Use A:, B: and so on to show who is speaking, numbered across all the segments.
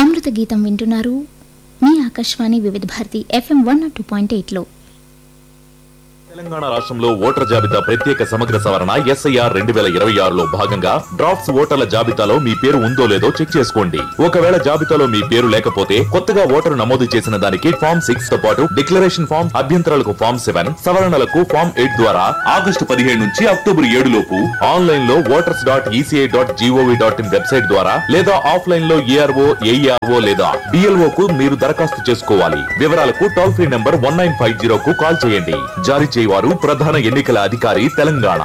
A: అమృత గీతం వింటున్నారు మీ Akashvani Vividh Bharati FM one two point ఎయిట్లో
B: తెలంగాణ రాష్ట్రంలో ఓటర్ జాబితా ప్రత్యేక సమగ్ర సవరణ ఎస్ఐఆర్ రెండు వేల ఇరవై ఆరులో భాగంగా డ్రాఫ్ట్స్ ఓటర్ల జాబితాలో మీ పేరు ఉందో లేదో చెక్ చేసుకోండి ఒకవేళ జాబితాలో మీ పేరు లేకపోతే కొత్తగా ఓటరు నమోదు చేసిన దానికి ఫామ్ సిక్స్ తో పాటు డిక్లరేషన్ ఫామ్ అభ్యంతరాలకు ఫామ్ సెవెన్ సవరణలకు ఫామ్ ఎయిట్ ద్వారా ఆగస్టు పదిహేడు నుంచి అక్టోబర్ ఏడు లోపు ఆన్లైన్ లో voters dot ECI dot GOV dot IN website ద్వారా లేదా ఆఫ్లైన్ లో ఏఆర్ఓ ఏఈఆర్ఓ లేదా డిఎల్ఓ కు మీరు దరఖాస్తు చేసుకోవాలి వివరాలకు toll free number one nine five zero కు కాల్ చేయండి జారీ చేయవారు ప్రధాన ఎన్నికల అధికారి తెలంగాణ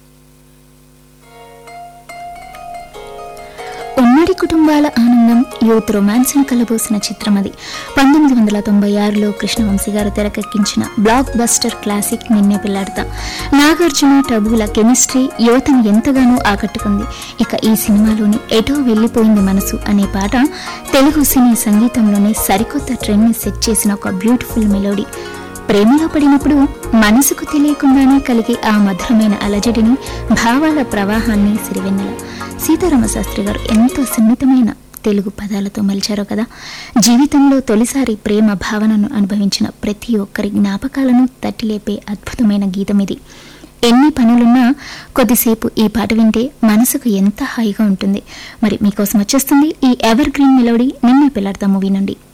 A: ఉమ్మడి కుటుంబాల ఆనందం యూత్ రొమాన్స్ ను కలబోసిన చిత్రం అది పంతొమ్మిది వందల తొంభై ఆరులో కృష్ణవంశీ గారు తెరకెక్కించిన బ్లాక్ బస్టర్ క్లాసిక్ నిన్నే పిల్లాడతా నాగార్జున టబుల కెమిస్ట్రీ యువతను ఎంతగానో ఆకట్టుకుంది ఇక ఈ సినిమాలోని ఎటో వెళ్ళిపోయింది మనసు అనే పాట తెలుగు సినీ సంగీతంలోనే సరికొత్త ట్రెండ్ ని సెట్ చేసిన ఒక బ్యూటిఫుల్ మెలోడీ ప్రేమలో పడినప్పుడు మనసుకు తెలియకుండానే కలిగే ఆ మధురమైన అలజడిని భావాల ప్రవాహాన్ని సిరివెన్నెల సీతారామ శాస్త్రి గారు ఎంతో సున్నితమైన తెలుగు పదాలతో మలిచారో కదా జీవితంలో తొలిసారి ప్రేమ భావనను అనుభవించిన ప్రతి ఒక్కరి జ్ఞాపకాలను తట్టిలేపే అద్భుతమైన గీతం ఇది ఎన్ని పనులున్నా కొద్దిసేపు ఈ పాట వింటే మనసుకు ఎంత హాయిగా ఉంటుంది మరి మీకోసం వచ్చేస్తుంది ఈ ఎవర్ గ్రీన్ మెలోడీ నిన్న పిల్లాడతా మూవీ నుండి